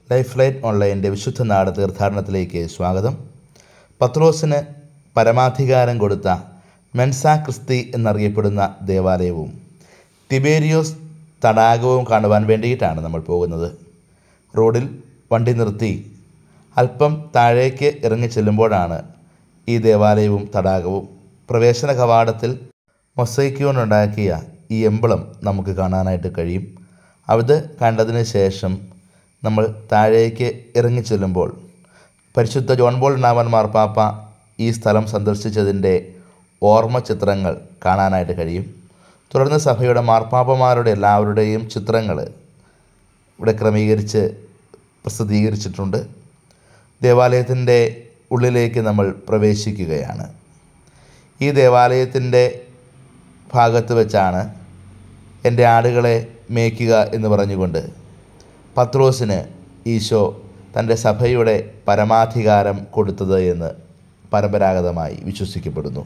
life light ഓൺലൈൻ്റെ വിശുദ്ധ നാട് തീർത്ഥാടനത്തിലേക്ക് സ്വാഗതം പത്രോസിന് പരമാധികാരം കൊടുത്ത മെൻസ ക്രിസ്തി എന്നറിയപ്പെടുന്ന ദേവാലയവും തിബേരിയോസ് തടാകവും കാണുവാൻ വേണ്ടിയിട്ടാണ് നമ്മൾ പോകുന്നത് റോഡിൽ വണ്ടി നിർത്തി അല്പം താഴേക്ക് ഇറങ്ങി ചെല്ലുമ്പോഴാണ് ഈ ദേവാലയവും തടാകവും പ്രവേശന കവാടത്തിൽ മൊസൈക്യോണ്ടുണ്ടാക്കിയ ഈ എമ്പളം നമുക്ക് കാണാനായിട്ട് കഴിയും അത് കണ്ടതിന് ശേഷം നമ്മൾ താഴേക്ക് ഇറങ്ങി ചെല്ലുമ്പോൾ പരിശുദ്ധ ജോൺ ബോൾ നാമൻ മാർപ്പാപ്പ ഈ സ്ഥലം സന്ദർശിച്ചതിൻ്റെ ഓർമ്മ ചിത്രങ്ങൾ കാണാനായിട്ട് കഴിയും തുടർന്ന് സഭയുടെ മാർപ്പാപ്പമാരുടെ എല്ലാവരുടെയും ചിത്രങ്ങൾ ഇവിടെ ക്രമീകരിച്ച് പ്രസിദ്ധീകരിച്ചിട്ടുണ്ട് ദേവാലയത്തിൻ്റെ ഉള്ളിലേക്ക് നമ്മൾ പ്രവേശിക്കുകയാണ് ഈ ദേവാലയത്തിൻ്റെ ഭാഗത്ത് വെച്ചാണ് എൻ്റെ ആടുകളെ മേയ്ക്കുക എന്ന് പറഞ്ഞുകൊണ്ട് പത്രോസിന് ഈശോ തൻ്റെ സഭയുടെ പരമാധികാരം കൊടുത്തത് എന്ന് പരമ്പരാഗതമായി വിശ്വസിക്കപ്പെടുന്നു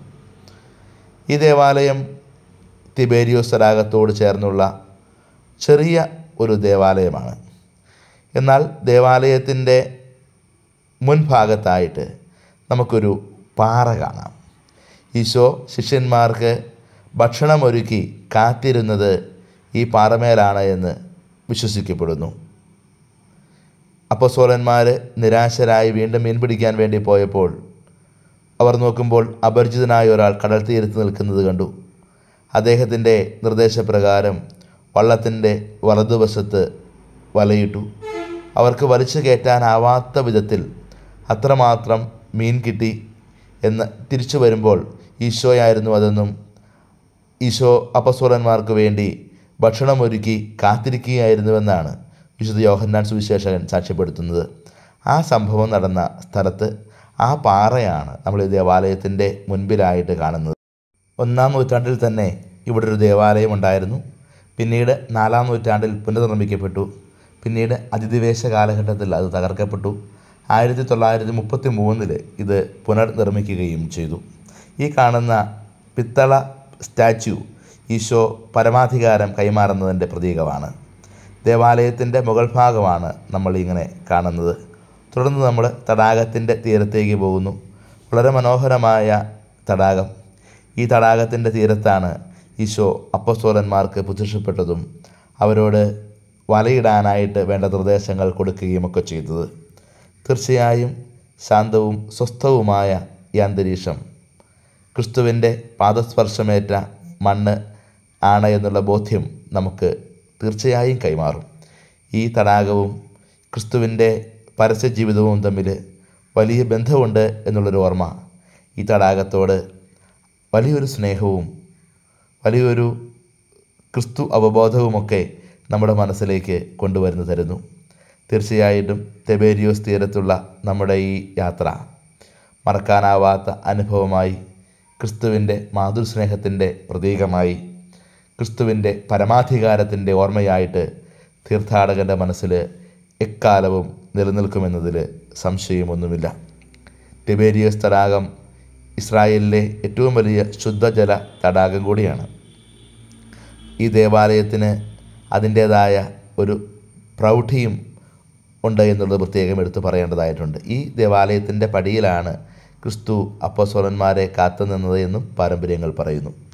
ഈ ദേവാലയം തിബേരിയോസ് തടാകത്തോട് ചേർന്നുള്ള ചെറിയ ഒരു ദേവാലയമാണ് എന്നാൽ ദേവാലയത്തിൻ്റെ മുൻഭാഗത്തായിട്ട് നമുക്കൊരു പാറ കാണാം ഈശോ ശിഷ്യന്മാർക്ക് ഭക്ഷണമൊരുക്കി കാത്തിരുന്നത് ഈ പാറമേലാണ് എന്ന് വിശ്വസിക്കപ്പെടുന്നു അപ്പസോലന്മാർ നിരാശരായി വീണ്ടും മീൻ പിടിക്കാൻ വേണ്ടി പോയപ്പോൾ അവർ നോക്കുമ്പോൾ അപരിചിതനായ ഒരാൾ കടൽ തീരത്ത് നിൽക്കുന്നത് കണ്ടു അദ്ദേഹത്തിൻ്റെ നിർദ്ദേശപ്രകാരം വള്ളത്തിൻ്റെ വലതുവശത്ത് വലയിട്ടു അവർക്ക് വലിച്ചു കയറ്റാനാവാത്ത വിധത്തിൽ അത്രമാത്രം മീൻ കിട്ടി എന്ന് തിരിച്ചു വരുമ്പോൾ ഈശോയായിരുന്നു അതെന്നും ഈശോ അപ്പസോലന്മാർക്ക് വേണ്ടി ഭക്ഷണമൊരുക്കി കാത്തിരിക്കുകയായിരുന്നുവെന്നാണ് വിശുദ്ധ യോഹന്നാൻ സുവിശേഷകൻ സാക്ഷ്യപ്പെടുത്തുന്നത് ആ സംഭവം നടന്ന സ്ഥലത്ത് ആ പാറയാണ് നമ്മൾ ഈ ദേവാലയത്തിൻ്റെ മുൻപിലായിട്ട് കാണുന്നത് ഒന്നാം നൂറ്റാണ്ടിൽ തന്നെ ഇവിടെ ഒരു ദേവാലയം ഉണ്ടായിരുന്നു പിന്നീട് നാലാം നൂറ്റാണ്ടിൽ പുനർനിർമ്മിക്കപ്പെട്ടു പിന്നീട് അതിദിവേശ കാലഘട്ടത്തിൽ അത് തകർക്കപ്പെട്ടു ആയിരത്തി തൊള്ളായിരത്തി മുപ്പത്തി മൂന്നിൽ ഇത് പുനർനിർമ്മിക്കുകയും ചെയ്തു ഈ കാണുന്ന പിത്തള സ്റ്റാച്യു ഈശോ പരമാധികാരം കൈമാറുന്നതിൻ്റെ പ്രതീകമാണ് ദേവാലയത്തിൻ്റെ മുകൾ ഭാഗമാണ് നമ്മൾ ഇങ്ങനെ കാണുന്നത് തുടർന്ന് നമ്മൾ തടാകത്തിൻ്റെ തീരത്തേക്ക് പോകുന്നു വളരെ മനോഹരമായ തടാകം ഈ തടാകത്തിൻ്റെ തീരത്താണ് ഈശോ അപ്പസ്തോലന്മാർക്ക് പ്രത്യക്ഷപ്പെട്ടതും അവരോട് വലയിടാനായിട്ട് വേണ്ട നിർദ്ദേശങ്ങൾ കൊടുക്കുകയും ഒക്കെ ചെയ്തത് തീർച്ചയായും ശാന്തവും സ്വസ്ഥവുമായ ഈ അന്തരീക്ഷം ക്രിസ്തുവിൻ്റെ പാദസ്പർശമേറ്റ മണ്ണ് ആണ് എന്നുള്ള ബോധ്യം നമുക്ക് തീർച്ചയായും കൈമാറും ഈ തടാകവും ക്രിസ്തുവിൻ്റെ പരസ്യ ജീവിതവും തമ്മിൽ വലിയ ബന്ധമുണ്ട് എന്നുള്ളൊരു ഓർമ്മ ഈ തടാകത്തോട് വലിയൊരു സ്നേഹവും വലിയൊരു ക്രിസ്തു അവബോധവുമൊക്കെ നമ്മുടെ മനസ്സിലേക്ക് കൊണ്ടുവരുന്നു തരുന്നു തീർച്ചയായിട്ടും തെബേരിയോസ് തീരത്തുള്ള നമ്മുടെ ഈ യാത്ര മറക്കാനാവാത്ത അനുഭവമായി ക്രിസ്തുവിൻ്റെ മാതൃസ്നേഹത്തിൻ്റെ പ്രതീകമായി ക്രിസ്തുവിൻ്റെ പരമാധികാരത്തിൻ്റെ ഓർമ്മയായിട്ട് തീർത്ഥാടകൻ്റെ മനസ്സിൽ എക്കാലവും നിലനിൽക്കുമെന്നതിൽ സംശയമൊന്നുമില്ല ടിബേരിയസ് തടാകം ഇസ്രായേലിലെ ഏറ്റവും വലിയ ശുദ്ധജല തടാകം കൂടിയാണ് ഈ ദേവാലയത്തിന് അതിൻ്റേതായ ഒരു പ്രൗഢിയും ഉണ്ട് എന്നുള്ളത് പ്രത്യേകം എടുത്തു പറയേണ്ടതായിട്ടുണ്ട് ഈ ദേവാലയത്തിൻ്റെ പടിയിലാണ് ക്രിസ്തു അപ്പസ്വലന്മാരെ കാത്തുനിന്നത് എന്നും പാരമ്പര്യങ്ങൾ പറയുന്നു